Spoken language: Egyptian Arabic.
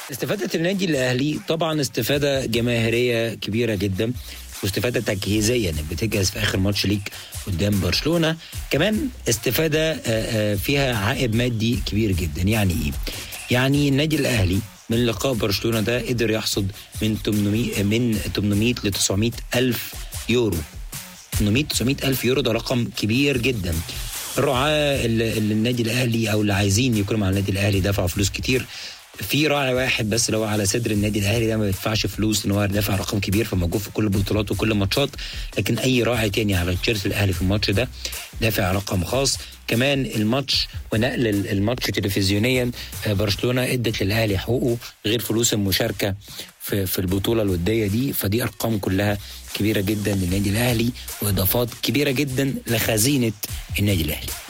استفادة النادي الأهلي طبعا استفادة جماهيرية كبيرة جدا واستفادة تجهيزية انك بتجهز في آخر ماتش ليك قدام برشلونة كمان استفادة آه، آه، فيها عائد مادي كبير جدا يعني إيه؟ يعني النادي الأهلي من لقاء برشلونة ده قدر يحصد من 800 من 800 ل 900 ألف يورو 800 900 ألف يورو ده رقم كبير جدا الرعاة اللي اللي النادي الأهلي أو اللي عايزين يكونوا مع النادي الأهلي دفعوا فلوس كتير في راعي واحد بس اللي هو على صدر النادي الاهلي ده ما بيدفعش فلوس ان هو دافع رقم كبير فموجود في كل البطولات وكل الماتشات لكن اي راعي تاني على تيشيرت الاهلي في الماتش ده دافع رقم خاص كمان الماتش ونقل ال- الماتش تلفزيونيا آه، برشلونه ادت للاهلي حقوقه غير فلوس المشاركه في في البطوله الوديه دي فدي ارقام كلها كبيره جدا للنادي الاهلي واضافات كبيره جدا لخزينه النادي الاهلي